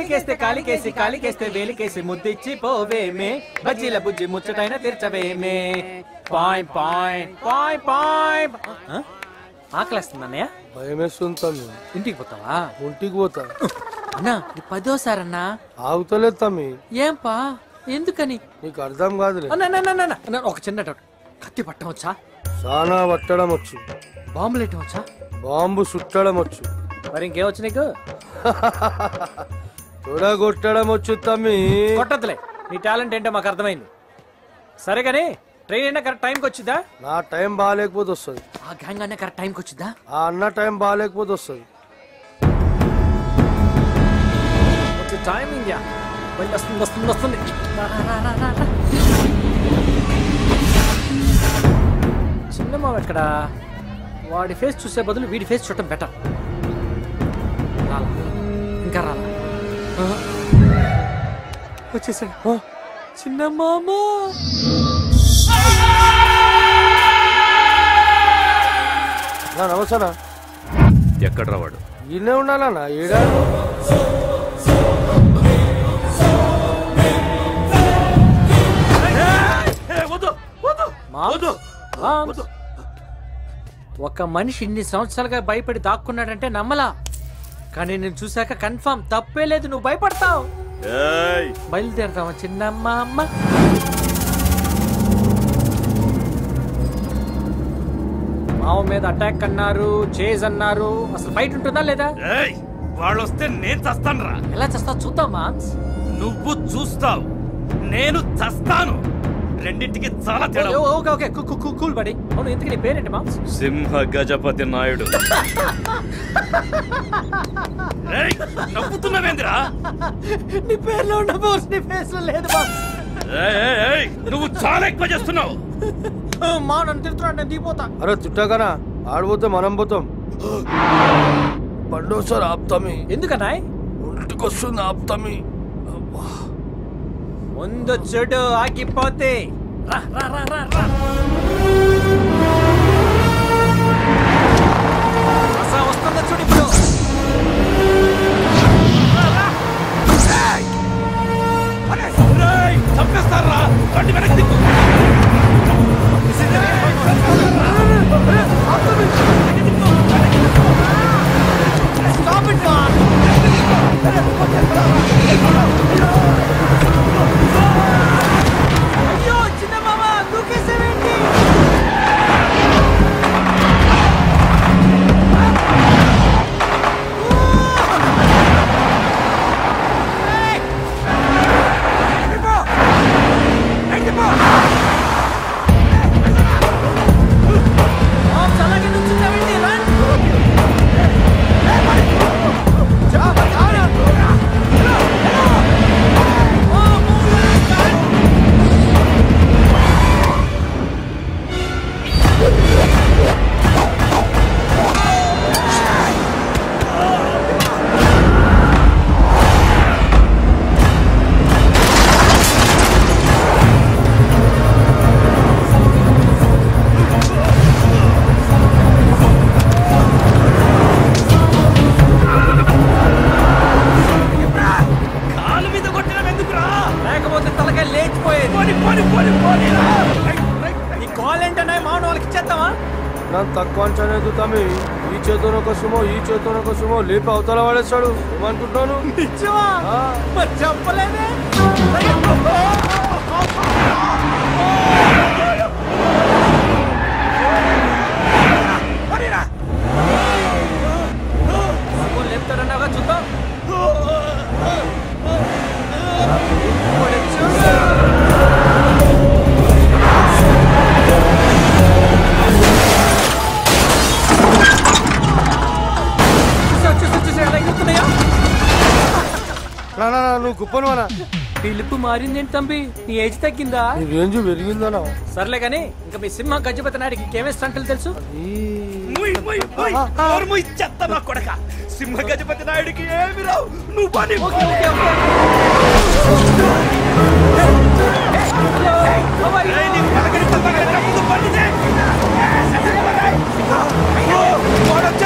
వేలికేస్తే కాలికేసి కాలికేస్తే వేలికేసి ముద్దిచ్చి పోవేమే బజ్జీల బుజ్జి ముచ్చటైన తీర్చవేమే పాయ్ పాయ్ పాయ్ పాయ్ ఆ? ఆకలేస్తుంది అన్నయ్య భయం వేస్తుంది తమ్మి ఇంటికి పోతావా ఒంటికి పోతా అన్నా ఇది పదోసారి అన్నా ఆగుతలేదు తమ్మి ఏం పా ఎందుకని నీకు అర్థం కాదులే అన్నా, అన్నా, అన్నా, అన్నా, అన్నా, ఒక చిన్న డౌట్ కత్తి పట్టం వచ్చా సానా పట్టడం వచ్చు బాంబులు వేయటం వచ్చా బాంబు సుట్టడం వచ్చు మరి ఇంకేం వచ్చు నీకు తొడగొట్టడం వచ్చు తమ్మి కొట్టద్దులే నీ టాలెంట్ ఏంటో మాకు అర్థమైంది సరే కానీ ట్రైన్ అయినా కరెక్ట్ టైంకి వచ్చిందా నా టైం బాగాలేకపోతే వస్తుంది ఆ గ్యాంగ్ అన్న కరెక్ట్ టైంకి వచ్చిందా ఆ అన్న టైం బాగాలేకపోతే వస్తుంది ఓకే టైమింగ్ యా వెళ్ళి వస్తుంది వస్తుంది వస్తుంది రా, రా, రా, రా, రా, రా. చిన్న మామ ఎక్కడ వాడి ఫేస్ చూసే బదులు వీడి ఫేస్ చూడటం బెటర్ రాలా ఇంకా రాలా ఆ. వచ్చేసాడు ఆ. చిన్న మామ నా నమస్కారం ఎక్కడ్రా వాడు ఈయనే ఉండాలన్నా ఈడా మామ. మామ. ఒక మనిషి ఇన్ని సంవత్సరాలుగా భయపడి దాక్కున్నాడంటే నమ్మలా కానీ నేను చూశాక కన్ఫర్మ్ తప్పే లేదు నువ్వు భయపడతావు బయలుదేరతావా చిన్నమ్మ అమ్మ మావ మీద అటాక్ అన్నారు చేజ్ అన్నారు అసలు ఫైట్ ఉంటుందా లేదా వాళ్ళు వస్తే నేను చస్తానురా ఎలా చేస్తా చూద్దాం మామ్స్ నువ్వు చూస్తావు నేను చస్తాను రెండింటికి చాలా తేడా ఉంది. ఓకే ఓకే కూల్ బడి అవును ఇంతకీ నీ పేరేంటి మామ్స్ సింహ గజపతి నాయుడు ఏయ్, నవ్వుతున్నావేందిరా నీ పేరులో ఉన్న బోర్స్ నీ ఫేస్ లో లేదు మామ్స్ ఏయ్, ఏయ్, ఏయ్, నువ్వు చాలా ఎక్కువ చేస్తున్నావు మా నన్ను తిడుతున్నాడు నేను దిగిపోతా అరే చుట్టాకనా ఆడిపోతే మనం పోతాం బండోసారి ఆపుతామి ఎందుకన్నా ఒంటికి వస్తుంది ఆపుతామి ముందు చూడు ఆగిపోతే రా రా రా రా రా రస వస్తుందో చూడు ఇప్పుడు రేయ్, చంపేస్తారా బండి వెనక్కి తిప్పు. Stop it, man! అయ్యో చిన్న మామ దూకేసేవేంటి అలాగే నుంచుంటావేంటి రన్ కాలు మీద కొట్టడం ఎందుకురా లేకపోతే తలకాయ లేచిపోయేది పోని పోని పోని పోనీరా. రేయ్, రేయ్, రేయ్. ఈ కాల్ ఏంటన్నా మామూలు వాళ్ళకి ఇచ్చేద్దామా నన్ను తక్కువ అంచనా తమ్మి ఈ చేతిలో ఒక సుమో ఈ చేతిలో ఒక సుమో లేపి అవతల పడేస్తాడు ఏమనుకుంటున్నాను నిజమా ఆ. మరి చెప్పలేదే సుమో లేపుతాడన్నావా చూద్దాం ఇప్పుడు చూడు. చూసావా, చూసావా, చూసావా, ఎలా ఎగురుతున్నాయో? నా, నా, నా, నువ్వు కుప్పను పిలుపు మారిందేంటి తంబి నీ ఏజ్ తగ్గిందా నీ రేంజ్ పెరిగిందనా సర్లే గాని ఇంకా మీ సింహ గజపతి నాయుడికి ఇంకేమే స్టంట్లు తెలుసు ముయ్, ముయ్, ముయ్. నోరు ముయ్, చెత్త నా కొడక సింహ గజపతి నాయుడికి ఏమి రావు నువ్వు పని ఓకే ఓకే ఓకే ఏయ్, నీ పలకరి పలకరి ముందు బండి దే. ఓ, వాడు